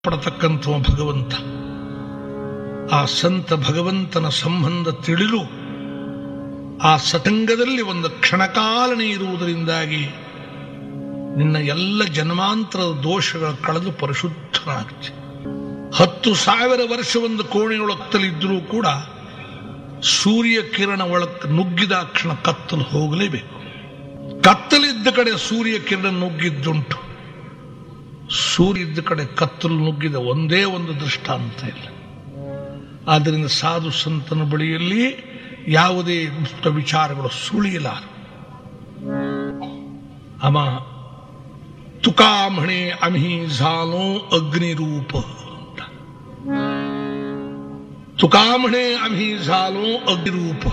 ಪಡತಕ್ಕಂಥ ಭಗವಂತ ಆ ಸಂತ ಭಗವಂತನ ಸಂಬಂಧ ತಿಳಿದು ಆ ಸಟಂಗದಲ್ಲಿ ಒಂದು ಕ್ಷಣಕಾಲನೆ ಇರುವುದರಿಂದಾಗಿ ನಿನ್ನ ಎಲ್ಲ ಜನ್ಮಾಂತರದ ದೋಷಗಳ ಕಳೆದು ಪರಿಶುದ್ಧನಾಗುತ್ತೆ ಹತ್ತು ಸಾವಿರ ವರ್ಷ ಒಂದು ಕೋಣೆಯೊಳತ್ತಲಿದ್ರೂ ಕೂಡ ಸೂರ್ಯ ಕಿರಣ ಒಳಕ್ಕೆ ನುಗ್ಗಿದ ಕ್ಷಣ ಕತ್ತಲು ಹೋಗಲೇಬೇಕು ಕತ್ತಲಿದ್ದ ಕಡೆ ಸೂರ್ಯ ಕಿರಣ ನುಗ್ಗಿದ್ದುಂಟು ಸೂರ್ಯ ಇದ್ದ ಕಡೆ ಕತ್ತಲು ನುಗ್ಗಿದ ಒಂದೇ ಒಂದು ದೃಷ್ಟಾಂತ ಇಲ್ಲ ಆದ್ದರಿಂದ ಸಾಧು ಸಂತನ ಬಳಿಯಲ್ಲಿ ಯಾವುದೇ ದುಷ್ಟ ವಿಚಾರಗಳು ಸುಳಿಯಲಾರ ಅಮ ತುಕಾಮಣೆ ಅಮಿ ಝಾಲೋ ಅಗ್ನಿರೂಪ ಅಂತ ತುಕಾಮಣೆ ಅಮಿ ಝಾಲೋ ಅಗ್ನಿರೂಪ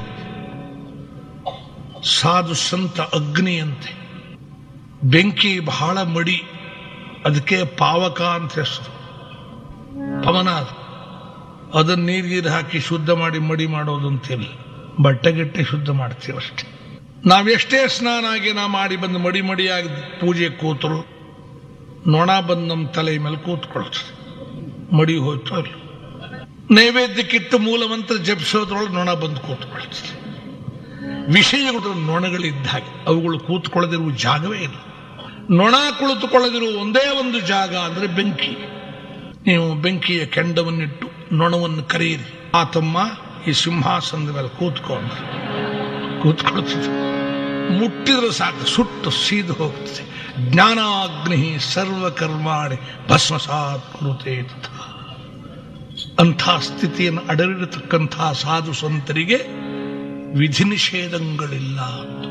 ಸಾಧು ಸಂತ ಅಗ್ನಿಯಂತೆ ಬೆಂಕಿ ಬಹಳ ಮಡಿ ಅದಕ್ಕೆ ಪಾವಕ ಅಂತ ಹೆಸರು ಪವನ ಅದು ಅದನ್ನ ನೀರ್ಗೀರು ಹಾಕಿ ಶುದ್ಧ ಮಾಡಿ ಮಡಿ ಮಾಡೋದಂತಿಲ್ಲ ಬಟ್ಟೆಗಿಟ್ಟೆ ಶುದ್ಧ ಮಾಡ್ತೀವಷ್ಟೆ ನಾವೆಷ್ಟೇ ಸ್ನಾನ ಆಗಿ ನಾ ಮಾಡಿ ಬಂದು ಮಡಿ ಮಡಿಯಾಗಿ ಪೂಜೆ ಕೂತರು ನೊಣ ಬಂದು ನಮ್ಮ ತಲೆ ಮೇಲೆ ಕೂತ್ಕೊಳ್ತದೆ ಮಡಿ ಹೋಯ್ತು ಅಲ್ಲ ನೈವೇದ್ಯಕ್ಕಿಟ್ಟು ಮೂಲ ಮಂತ್ರ ಜಪಿಸೋದ್ರೊಳಗೆ ನೊಣ ಬಂದು ಕೂತ್ಕೊಳ್ತದೆ ವಿಷಯಗಳು ನೊಣಗಳಿದ್ದ ಹಾಗೆ ಅವುಗಳು ಕೂತ್ಕೊಳ್ಳದಿರುವ ಜಾಗವೇ ಇಲ್ಲ ನೊಣ ಕುಳಿತುಕೊಳ್ಳದಿರುವ ಒಂದೇ ಒಂದು ಜಾಗ ಅಂದ್ರೆ ಬೆಂಕಿ ನೀವು ಬೆಂಕಿಯ ಕೆಂಡವನ್ನಿಟ್ಟು ನೊಣವನ್ನು ಕರೆಯಿರಿ ಆತಮ್ಮ ಈ ಸಿಂಹಾಸನದ ಮೇಲೆ ಕೂತ್ಕೊಂಡು ಕೂತ್ಕೊಳ್ತದೆ ಮುಟ್ಟಿದ್ರೆ ಸಾಕು ಸುಟ್ಟು ಸೀದು ಹೋಗ್ತದೆ ಜ್ಞಾನಾಗ್ನಿ ಸರ್ವಕರ್ಮಾಣಿ ಭಸ್ಮಸಾತ್ ಕುರುತೆ ತಥಾ ಅಂಥ ಸ್ಥಿತಿಯನ್ನು ಅಡರಿರತಕ್ಕಂಥ ಸಾಧು ಸಂತರಿಗೆ ವಿಧಿ ನಿಷೇಧಗಳಿಲ್ಲ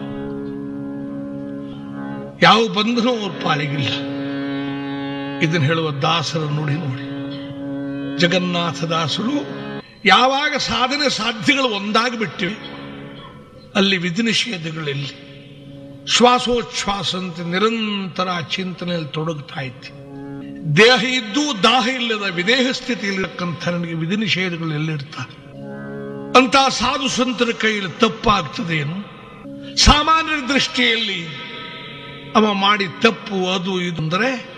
ಯಾವ ಬಂಧನೂ ಅವ್ರ ಪಾಲಿಗಿಲ್ಲ ಇದನ್ನು ಹೇಳುವ ದಾಸರ ನುಡಿ ನೋಡಿ ಜಗನ್ನಾಥ ದಾಸರು ಯಾವಾಗ ಸಾಧನೆ ಸಾಧ್ಯಗಳು ಒಂದಾಗಿಬಿಟ್ಟಿವೆ ಅಲ್ಲಿ ವಿಧಿ ನಿಷೇಧಗಳಿಲ್ಲ ಶ್ವಾಸೋಚ್ಛ್ವಾಸ ಅಂತ ನಿರಂತರ ಚಿಂತನೆಯಲ್ಲಿ ತೊಡಗ್ತಾ ಇತ್ತು ದೇಹ ಇದ್ದು ದಾಹ ಇಲ್ಲದ ವಿದೇಹ ಸ್ಥಿತಿಯಲ್ಲಿರಕ್ಕಂಥ ನನಗೆ ವಿಧಿ ನಿಷೇಧಗಳು ಎಲ್ಲಿರ್ತಾರೆ ಅಂತ ಸಾಧು ಸಂತರ ಕೈಯಲ್ಲಿ ತಪ್ಪಾಗ್ತದೇನು ಸಾಮಾನ್ಯರ ದೃಷ್ಟಿಯಲ್ಲಿ ಅವ ಮಾಡಿ ತಪ್ಪು ಅದು ಇದು ಅಂದರೆ